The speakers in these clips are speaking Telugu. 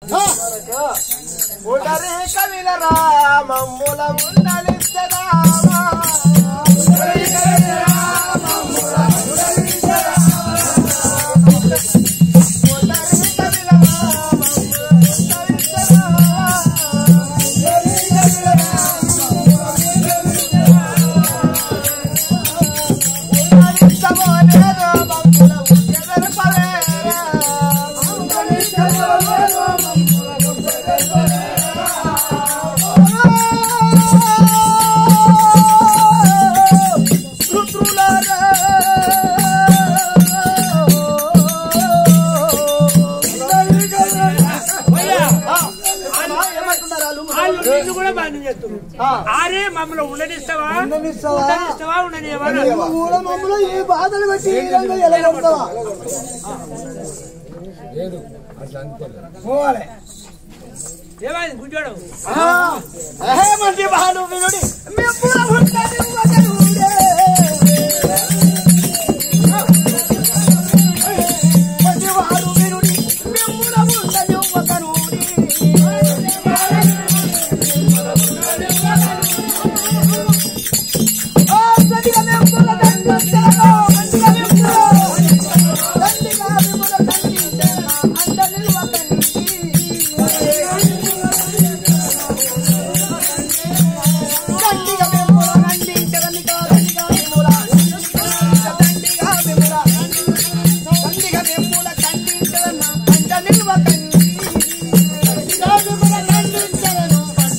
ఉడరే కవిల రామమ్ముల ఉండలిచ్చరామా వాళ్ళు నిన్ను కూడా బాధ్యం చేస్తున్నారు ఆరే మమ్మల్ని ఉండనిస్తావా ఉండనిస్తావా ఉండనివ్వా కూడా మమ్మల్ని ఈ బాధలు పెట్టి ఈ విధంగా ఎలా ఉంటావా పోవాలి ఏమైంది గుడ్డోడు మంచి బాను వినుడి మెప్పుల ఉండని వదలుడే మంచి బాను వినుడి మెప్పుల ఉండని వదలుడి ఆ గడిగ మెప్పుల దండెత్తెరలో గడిగ మెప్పుల దండిగా మెప్పుల దండించెరన అండ నిల్వకండి దండిగా మెప్పుల దండించెరని దండిగా మెప్పుల దండిగా మెప్పుల దండిగా మెప్పుల దండించెరన అండ నిల్వకండి దండిగా మెప్పుల దండించెరన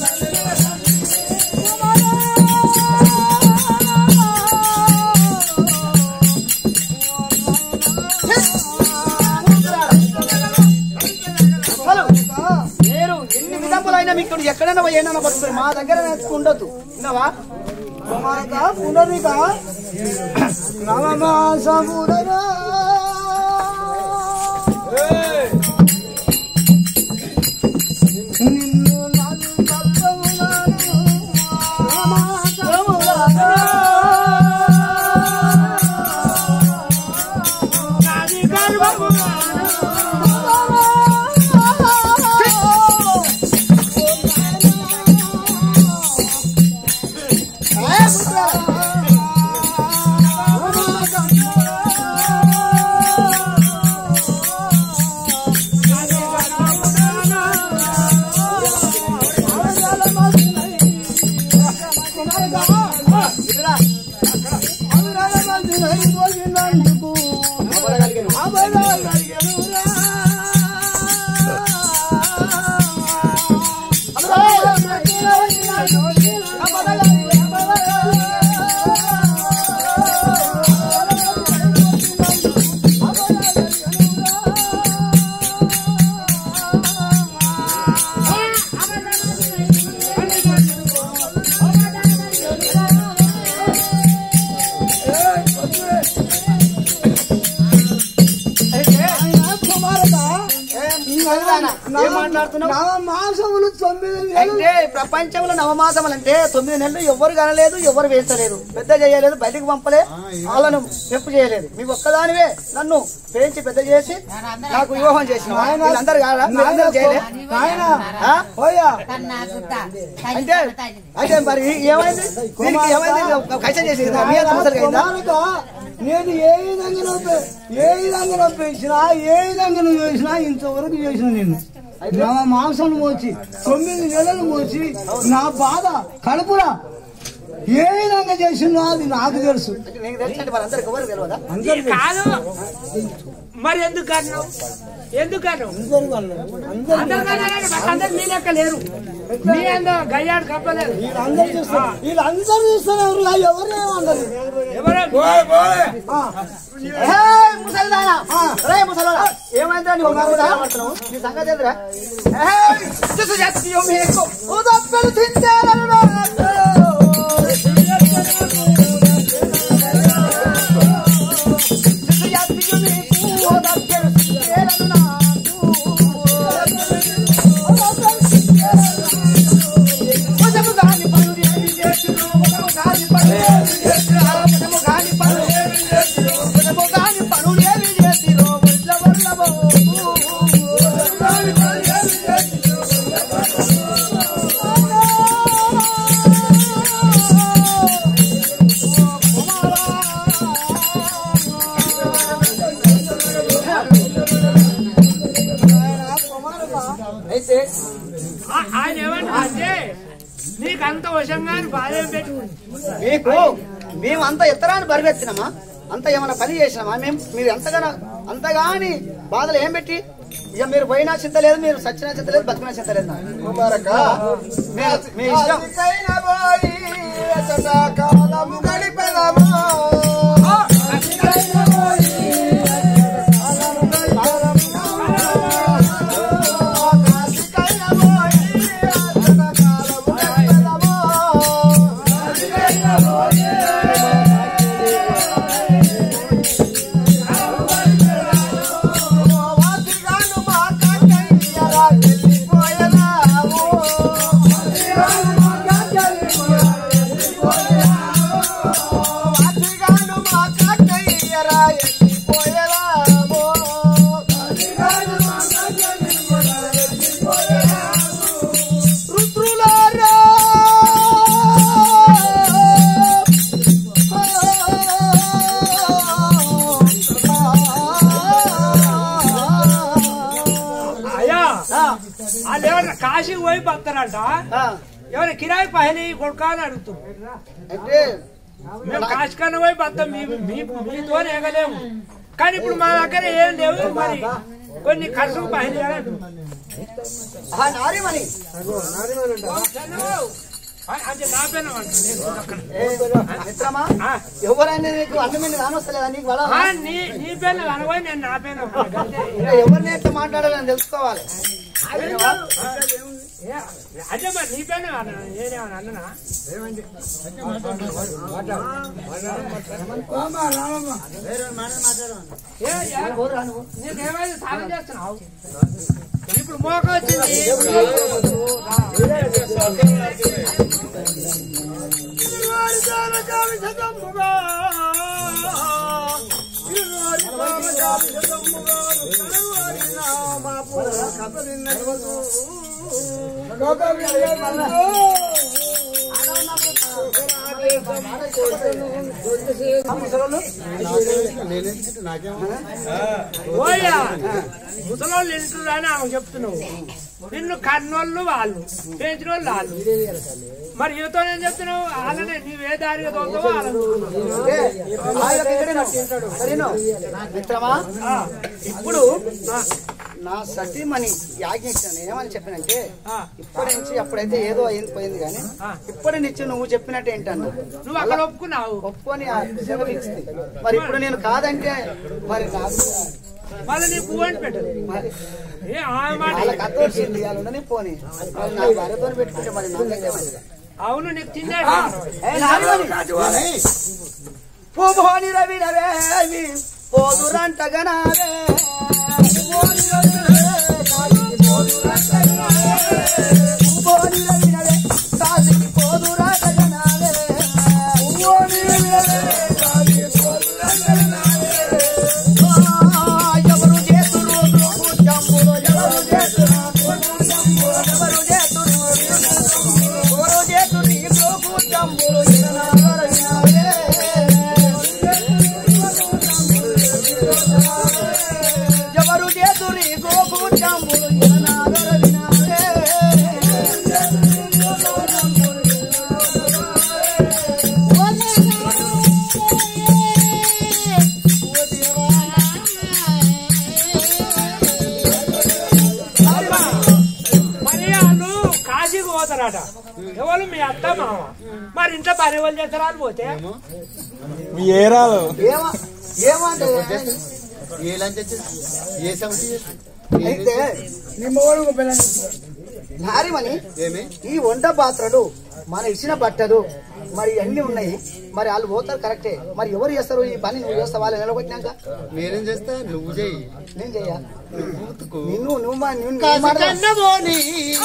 హలో నేను ఎన్ని విధములైనా మీకు ఎక్కడైనా పోయి ఏమైనా పడుతుంది మా దగ్గర ఉండొద్దు విన్నావా కుమారక పునరిక నవమాసమురగా నిన్ను నన్ను కలుపునాను నాది గర్వము ఏం మాట్లాడుతున్నావు మాసములు తొమ్మిది నెలలు అంటే ప్రపంచంలో నవమాసములు అంటే తొమ్మిది నెలలు ఎవరు కనలేదు ఎవరు వేస్తలేదు పెద్ద చేయలేదు బయటికి పంపలే వాళ్ళను పెంపు చేయలేదు మీ ఒక్కదానివే నన్ను పెంచి పెద్ద చేసి నాకు వివాహం చేసి అందరు కాదా మీరందరూ చేయలే నాయనా ఆ? పోయా అంటే అయితే మరి ఏమైంది దీనికి ఏమైంది కష్టం చేసి మీ అంత ముసలిగా అయిందా? కుమారుక, నేను ఏ విధంగా నొప్పి ఏ విధంగా నొప్పించినా ఏ విధంగా నువ్వు చేసినా ఇంతవరకు చేసిన నేను నా మాంసం మోచి తొమ్మిది నెలలు మోచి నా బాధ కడుపురా ఏ విధంగా చేసినా అది నాకు తెలుసు నీకు తెలిసి మరి అందరికి ఎవరు తెలియదా అందరు కాదు మరి ఎందుకు కారణం ఎందుకు కారణం అందరు వాళ్ళు అందరు అందరు కారణం మాకు అందరు మీ లెక్క లేరు మీ అందరూ గయ్యాడు కప్పలేదు అందరు చూస్తారు వీళ్ళందరూ చూస్తున్నారు ఎవరు ఏమన్నారు ఎవరు ఏయ్, ముసలిదానా రే ముసలోడా ఏమైందిరా నీ ఒక్క కూడా మాట్లాడుతున్నావు? నీ సంగతి ఏందిరా ఏయ్, చూసు జాతీయ మీకు ఉదప్పలు తింటారను నాకు. చూసు జాతీయ మీకు ఉదప్పలు తింటారను నాకు. ఉదము గాని పనులు ఏమి చేస్తురు? ఉదము గాని పనులు ఏమి చేస్తురు? ఉదము గాని పనులు ఏమి చేస్తురు? ఉదము గాని పనులు ఏమి చేస్తురు? ఒడ్ల వల్ల బాబు. ఉదము గాని పనులు ఏమి చేస్తురు? అంతే ఆ- ఆయన ఏమన్నా అంటే నీకు అంత వశంగా బాధ పెట్టుకుంది మీకు మేము అంత ఎత్తరాన్ని బరివెత్తినామా అంత ఏమైనా పని చేసినామా మేము మీరు ఎంతగానో అంతగాని బాధలు ఏం పెట్టి ఇక మీరు పోయినా చింత లేదు మీరు సచ్చినా చింత లేదు బతికినా చింత లేదు నాకు. ముబారక మీ- మీ ఇష్టం అయ్యా వాళ్ళు ఎవరైనా కాశీకి పోయి బతారంట ఆ, ఎవరైనా కిరాయి పహలి కొడుకా అని అడుగుతాం అంటే మేము కాశీ కన్నా పోయి బతాం మీ మీ- మీతో ఎగలేము కానీ ఇప్పుడు మా దగ్గర ఏం లేవు మరి కొన్ని ఖర్చుకు పహలి ఆ నారిమణి అంటే నా పేరు ఏ, మిత్రమా ఆ. ఎవరైనా నీకు అన్నం మీద కానొస్తలేదా నీకు వడ నీ నీ పేరు అనబోయి నేను నా పేరు ఇంకా ఎవరిని ఎట్లా మాట్లాడాలని తెలుసుకోవాలి అదే మరి నీ పేరు నేనేమన్నా అన్ననా ఏ, ఏ, నీకేమైంది సాధన చేస్తున్నావు ఇప్పుడు మోక వచ్చింది ఓయ్యా ముసలోళ్ళు వింటున్నా అని ఆమె చెప్తున్నావు నిన్ను కన్నోళ్ళు వాళ్ళు పెంచిన వాళ్ళు వాళ్ళు మరి ఈతో ఏం చెప్తున్నావు వాళ్ళనే నీవు ఏ దారిగా తోలుతావో వాళ్ళని తోలుతావు. ఏ, ఆయన ఇక్కడే నడుస్తుంటాడు. సరేనా? మిత్రమా ఇప్పుడు నా సతీమణి యాజ్ఞించాను ఏమని చెప్పినంటే ఆ, ఇప్పటి నుంచి అప్పుడైతే ఏదో అయింది పోయింది కానీ ఆ. ఇప్పటి నుంచి నువ్వు చెప్పినట్టు ఏంటన్నా నువ్వు అక్కడ ఒప్పుకున్నావు ఒప్పుకొని ఆ సెలవు ఇచ్చింది మరి ఇప్పుడు నేను కాదంటే మరి నాకు మళ్ళీ నీ పువ్వు అని పెట్టదు మరి ఏ ఆ మాట వాళ్ళకి అత్త వచ్చింది వాళ్ళు ఉండని పోని మరి నా భార్యతో పెట్టుకుంటే మరి నాకైతే మంచిది. అవును నీకు తిండే ఏ నారిమణి. పూభోని రవి రవేవి పోదురంటగనావే పూభోని రవి రవే కాశీకి పోదురంటగనావే పూభోని రవి రవే కాశీకి పోదురంటగనావే ఎవరు చేతురు జంబులు ఎవరు చేతురు ఎవరు చేతురు ఎవరు చేతురు ఈ గోపు జంబులు ఎననాగరగినావే ఎవరు చేతురి గోపు జంబులు ఎననాగరగినావే మరి వాళ్ళు కాశీకి పోతారట ఎవరు మీ అత్త మామ మరి ఇంట్లో పని వాళ్ళు చేస్తారా అని పోతే మీ ఏరాలు ఏమా ఏమంటే ఏ లంచ్ వచ్చింది? ఏ సమస్య చేస్తుంది? అయితే నారిమని ఏమి ఈ వంట పాత్రలు మన ఇచ్చిన బట్టలు మరి అన్ని ఉన్నాయి మరి వాళ్ళు పోతారు కరెక్టే మరి ఎవరు చేస్తారు ఈ పని నువ్వు చేస్తావు వాళ్ళు నిలబెట్టినాక నేనేం చేస్తా నువ్వు చెయ్యి నేను చెయ్యా కూతుకు నిన్ను నువ్వు మా- నిన్ను నీ మాట- కన్నబోని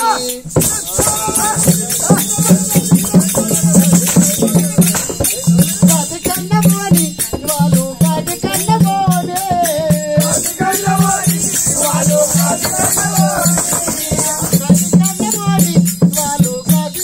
కన్నబోని వాళ్ళు కాటి కన్నబోని కన్నబోని వాళ్ళు కాటి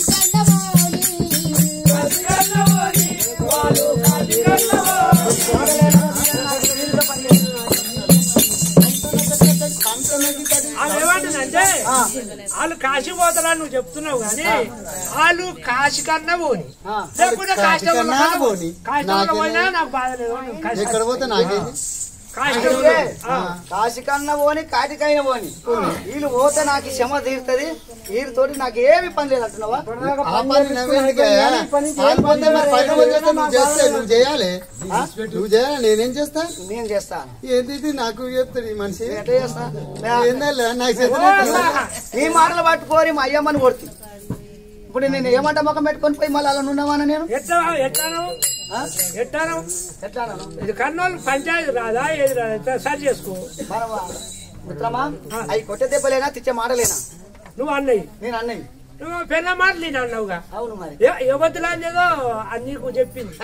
ఆమె ఏమంటున్నా ఏమంటున్నానంటే వాళ్ళు కాశీ పోతారని నువ్వు చెప్తున్నావు కానీ వాళ్ళు కాశీ కన్నా పోని ఆ. లేకుంటే కాశీ కాశీ కన్నా పోని. కాశీ నాకేం పోయినా లేదు. నాకు బాధ లేదు నేను కాశీ ఎక్కడ పోతే నాకేంది కాశీ అంటే ఆ. కాశికన్న పోని కాటికైన పోని వీళ్ళు పోతే నాకు ఈ శ్రమ తీరుతుంది వీరితోటి నాకు ఏమి పని లేదు అంటున్నావా ఆ పని నవ్వేందుకే? వాళ్ళు పోతే మరి పని నువ్వు చేస్తే నువ్వు చేస్తే నువ్వు చేయాలి నువ్వు చేయాలి నేనేం చేస్తా నేను చేస్తాను ఏంది ఇది నాకు చెప్తాడు ఈ మనిషి నేను ఎట్లా చేస్తా ఏందలే నాకు ఓ, చేతులు అమ్మా. నీ మాటలు పట్టుకోరి మా అయ్యమ్మని కొడుతుంది ఇప్పుడు నేను ఏమంట ముఖం పెట్టుకొని పోయి మళ్ళీ అలా ఉన్నావానా నేను ఎట్లా ఎట్లాను ఆ? ఎట్లాను ఎట్లా అన్నాను? ఇది కర్నూలు పంచాయతీ రాదా ఏది రాదా సరి చేసుకో మనమా? మిత్రమా అవి కొట్టే దెబ్బలేనా తిచ్చే మాటలేనా నువ్వు అన్నయ్య నేను అన్నయ్య నువ్వు పెన్న మాటలు నేను అన్నావుగా అవును మరి యువతులు అనేదో అది నీకు చెప్పింది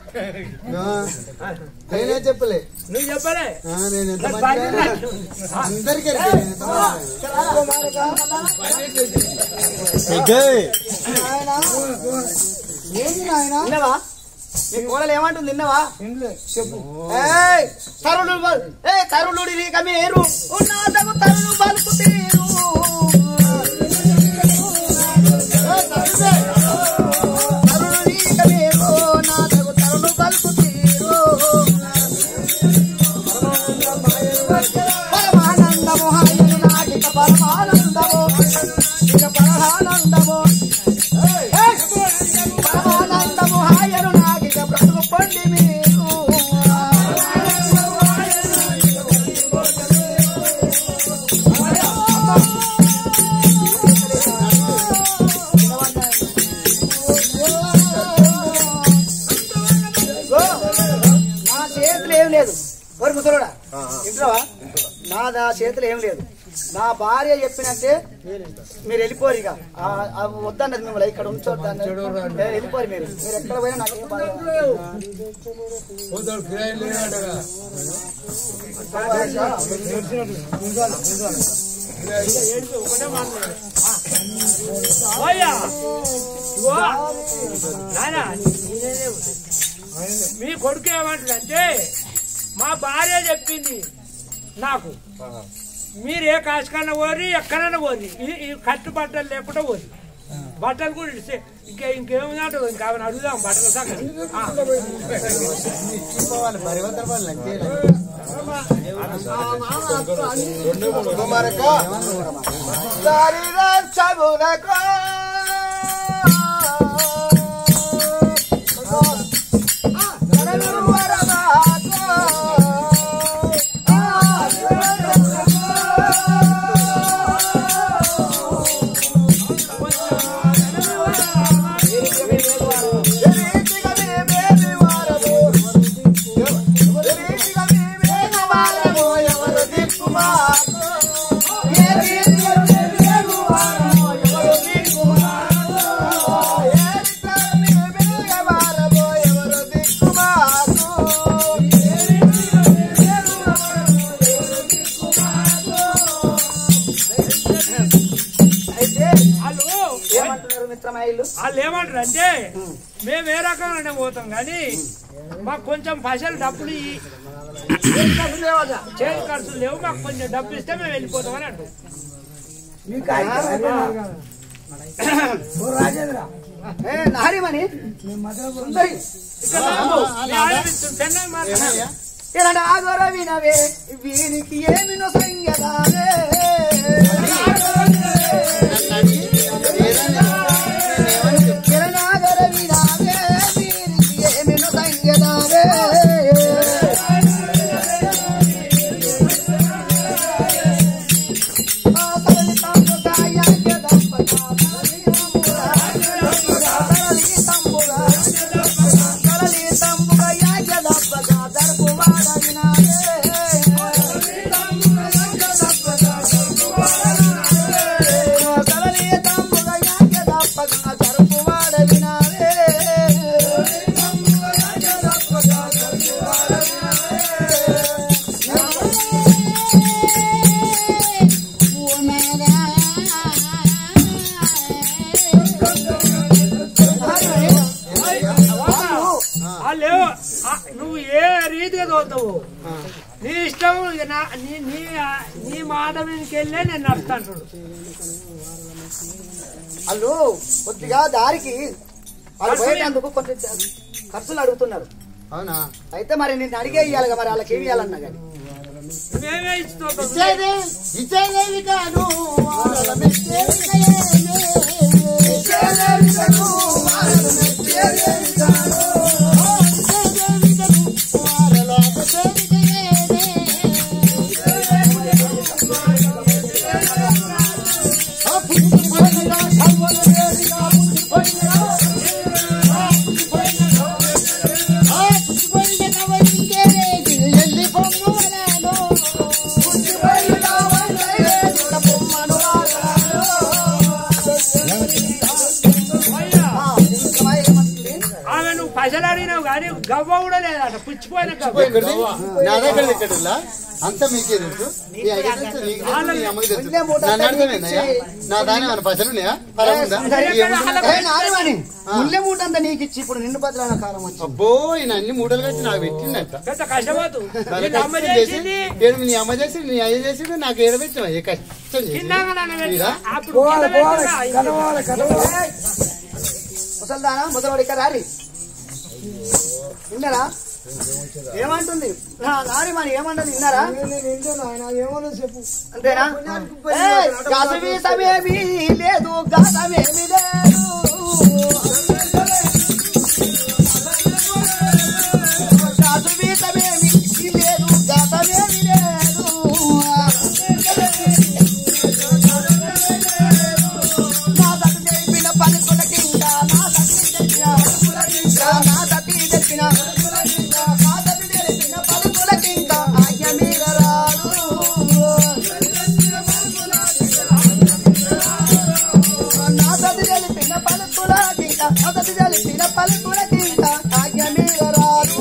నేనే చెప్పలే నువ్వు చెప్పలే ఆ, నేను ఎంత నాకు మంచిగా బాధ్యత. అందరికీ ఎరికే, నేను ఎంత మంచిగా. నాయనా ఏంది నాయనా విన్నవా నీ కోడలు ఏమంటుంది విన్నవా చెప్పు ఏయ్, తరుణులు బల్- ఏ తరుణుడి రీక మీరు ఉన్నాదగు తరుణు బలుకు తీరు తరుణు రీక మీరు నాదగు తరుణు బలుకు తీరు పరమానందము హాయని నాటిక పరమానందము ఇక పరమానందము ఏయ్, పరమానందము హాయను నాటిక బ్రతుకు పండి మీరు ఇదిగో, నా చేతులు ఏం లేదు ఎవరు ముసలోడా ఇంట్లోవా నా నా చేతులు ఏం లేదు నా భార్య చెప్పినట్టే మీరు వెళ్ళిపోరు ఇక ఆ- ఆ వద్దన్నది మిమ్మల్ని ఇక్కడ ఉంచొద్దన్నది ఏ, వెళ్ళిపోరు మీరు మీరు ఎక్కడ పోయినా నాకు ఏం బాధ లేదు. ఓయ్యా ఇగో నాయనా నేనే ఉంది. మీ కొడుకు ఏమంటాడంటే మా భార్య చెప్పింది నాకు మీరు ఏ కాసుకన్నా పోరి ఎక్కడన్నా పోరి ఈ- ఈ కట్టు బట్టలు లేకుండా పోరి బట్టలు కూడా ఇస్తే ఇంకా ఇంకేముందంటే ఇంకా ఆమెను అడుగుదాం బట్టల సంగతి ఆ. వాళ్ళు పరివర్తన వాళ్ళు అంతే. శరీరచ్చమునకు ఎవరు దిక్కుమాకు వాళ్ళు ఏమంటున్నారు మిత్రమాయిలు వాళ్ళు ఏమంటారు అంటే మేము ఏ రకంగానే పోతాం కానీ మాకు కొంచెం పైసలు డబ్బులు ఇయ్యి. చేతి ఖర్చులు లేవదా చేతి ఖర్చులు లేవు మాకు కొంచెం డబ్బు ఇస్తే మేము వెళ్ళిపోతాం అని అంటాం ఓ రాజేంద్ర నారిమని నేను మధ్యలో సుందరి ఇక్కడ రాము. మీ ఆడపిస్తుంది, పెన్నాం మాట్లాడు. ఇలాంటి ఆగోర వినవే వీనికి ఏమినో సంగదావే కిరణాగర వినవే వీనికి ఏమినో సంగదావే వాళ్ళు ఏవో, ఆ, నువ్వు ఏ రీతిగా తోలుతావు నీ ఇష్టం ఇక నా నీ నీ నీ మాట మీదకి వెళ్ళే నేను నడుస్తాను వాళ్ళు కొద్దిగా దారికి వాళ్ళు పోయేటందుకు కొంచెం ఖర్చులు అడుగుతున్నారు అవునా అయితే మరి నేను అడిగే ఇవ్వాలి మరి వాళ్ళకి ఏమి ఇవ్వాలన్నా కానీ మేమే ఇస్తున్నాం ఇచ్చేదే ఇచ్చేదేవి కాదు వాళ్ళ మెచ్చేది కయేనే. ఇచ్చేదేవి కాదు, వాళ్ళ మెచ్చేది కాదు. ఓ, ఇచ్చేదేవి కాదు, వాళ్ళ మెచ్చేది కయేనే. ఆ పుచ్చిపోయినగా, కవ్వల వేడిగా పుచ్చిపోయినగా. ఆ పుచ్చిపోయినగా, ఆ పుచ్చిపోయిన కవ్వలింకేది, ఎల్లి పొమ్మవలాలో. ఆమె నువ్వు పైసలు అడిగినావు కానీ గవ్వ కూడా లేదట పుచ్చిపోయిన గవ్వ ఎక్కడిది? నా దగ్గర ఎక్కడ అంత మీకే తెలుసు నీ అయ్యకి తెలుసు, నీకు తెలుసు, నీ అమ్మకి తెలుసు. నన్ను అడగలేదయ్యా? నా దాని మన పైసలు ఉన్నాయా పొలం ఉందా? ఏముంది? ఏ నారివాణి, ముల్లె మూట అంతా నీకు ఇచ్చి ఇప్పుడు నిన్ను బదులైన కాలం వచ్చి అబ్బో ఈయన అన్ని మూటలు కట్టి నాకు పెట్టిండట పెద్ద కష్టపోతు చాలా వీళ్ళ అమ్మ కష్టం చేసి చేసింది ఏడు నీ అమ్మ చేసి నీ అయ్య చేసి నాకు ఏడ పెట్టిన ఏ కష్టం చేసి కిందాక నన్ను పెట్టి మీరా? అప్పుడు కింద పెట్టినా అయింది. ముసల్దానా ముసలివాడు ఇక్కడ రారి విన్నారా ఏమంటుంది నా నారి మరి ఏమంటుంది విన్నారా నేను వింటాను ఆయన ఏమన్నా చెప్పు అంతేనా ఏయ్, గసవి సమేమీ లేదు గసమేమీ లేదు గసవి సమేమీ లేదు గసమేమీ లేదు నా దత్తి తెలిపిన పలుకులకి ఇంకా నా దత్తి తెలిపిన పలుకులకింకా, నా దత్తి తెలిపిన నా దత్తి తెలిపిన పలుకులకి ఇంకా ఆజ్ఞ మీద రాదు నా దత్తి తెలిపిన పలుకులకి ఇంకా నా దత్తి తెలిపిన పలుకులకి ఇంకా ఆజ్ఞ మీద రాదు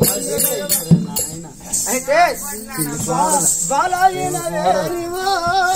అయితే బాలయ్య